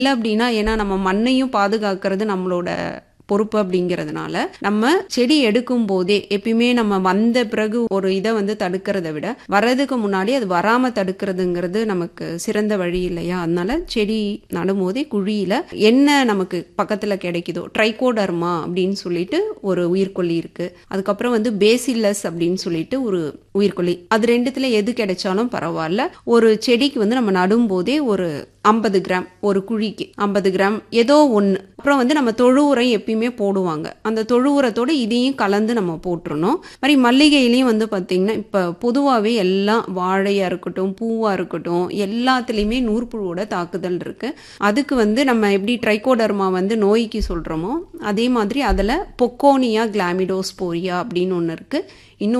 இல்ல அப்படின்னா ஏன்னா நம்ம மண்ணையும் பாதுகாக்கிறது நம்மளோட பொறுப்பு அப்படிங்கிறதுனால நம்ம செடி எடுக்கும் போதே எப்பயுமே நம்ம வந்த பிறகு ஒரு இதை வந்து தடுக்கிறத விட வர்றதுக்கு முன்னாடி அது வராம தடுக்கிறதுங்கிறது நமக்கு சிறந்த வழி இல்லையா அதனால செடி நடும்போதே குழியில என்ன நமக்கு பக்கத்துல கிடைக்குதோ ட்ரைகோடர்மா அப்படின்னு சொல்லிட்டு ஒரு உயிர்கொல்லி இருக்கு அதுக்கப்புறம் வந்து பேசில்லஸ் அப்படின்னு சொல்லிட்டு ஒரு உயிர்கொல்லி அது ரெண்டுத்துல எது கிடைச்சாலும் பரவாயில்ல ஒரு செடிக்கு வந்து நம்ம நடும்போதே ஒரு ஐம்பது கிராம் ஒரு குழிக்கு ஐம்பது கிராம் ஏதோ ஒன்று அப்புறம் வந்து நம்ம தொழு உரம் எப்பயுமே போடுவாங்க அந்த தொழு உரத்தோட இதையும் கலந்து நம்ம போட்டுருணும் மாதிரி மல்லிகையிலையும் வந்து பார்த்திங்கன்னா இப்போ பொதுவாகவே எல்லாம் வாழையாக இருக்கட்டும் பூவாக இருக்கட்டும் எல்லாத்துலேயுமே நூற்புழுவோட தாக்குதல் இருக்குது அதுக்கு வந்து நம்ம எப்படி ட்ரைகோடர்மா வந்து நோய்க்கு சொல்கிறோமோ அதே மாதிரி அதில் பொக்கோனியா கிளாமிடோஸ்போரியா அப்படின்னு ஒன்று இருக்குது இன்னும்